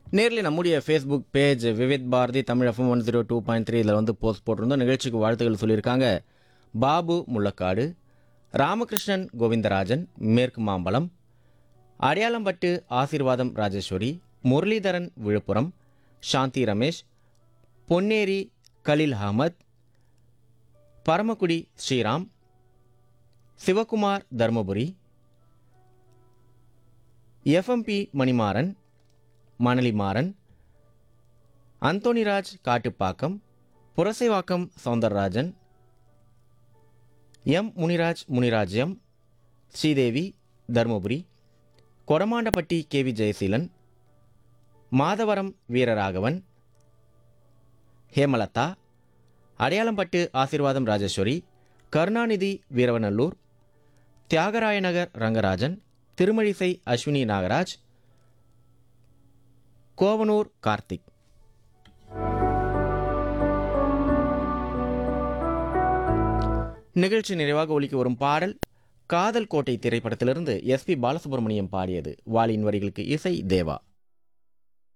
நேரில் நம்முடைய Facebook page Vividh Bharati Tamil FM one zero two point three இதில் வந்து போஸ்ட் போட்டிருந்தோம் நிகழ்ச்சிக்கு வாழ்த்துக்கள் சொல்லியிருக்காங்க பாபு முள்ளக்காடு ராமகிருஷ்ணன் கோவிந்தராஜன் மேற்கு Mambalam Adayalampattu Aseervatham Rajeswari Muralidharan Villupuram Shanthi Ramesh Ponneri Khaleel Ahmed Paramakudi Sriram Sivakumar Dharmapuri FMB Manimaran Manalimaran Anthoniraj Kattupakkam Purasaiwakkam Soundararajan M Muniraj Munirajyam Sridevi Dharumapuri Kodamandapatti KV Jayaseelan Madhavaram Veeraraghavan Hemalatha Adayalampattu Aseervatham Rajeswari Karunanidhi Veeravanallur Thyagarayanagar Rangarajan Thirumazhisai Ashwini Nagaraj Kovanur Karthik நிகழ்ச்சி நிறைவாக ஒலிக்க வரும் பாடல் காதல் கோட்டை திரைப்படத்திலிருந்து எஸ்பி பாலசுப்ரமணியம் பாடியது வாலியின் வரிகளுக்கு இசை தேவா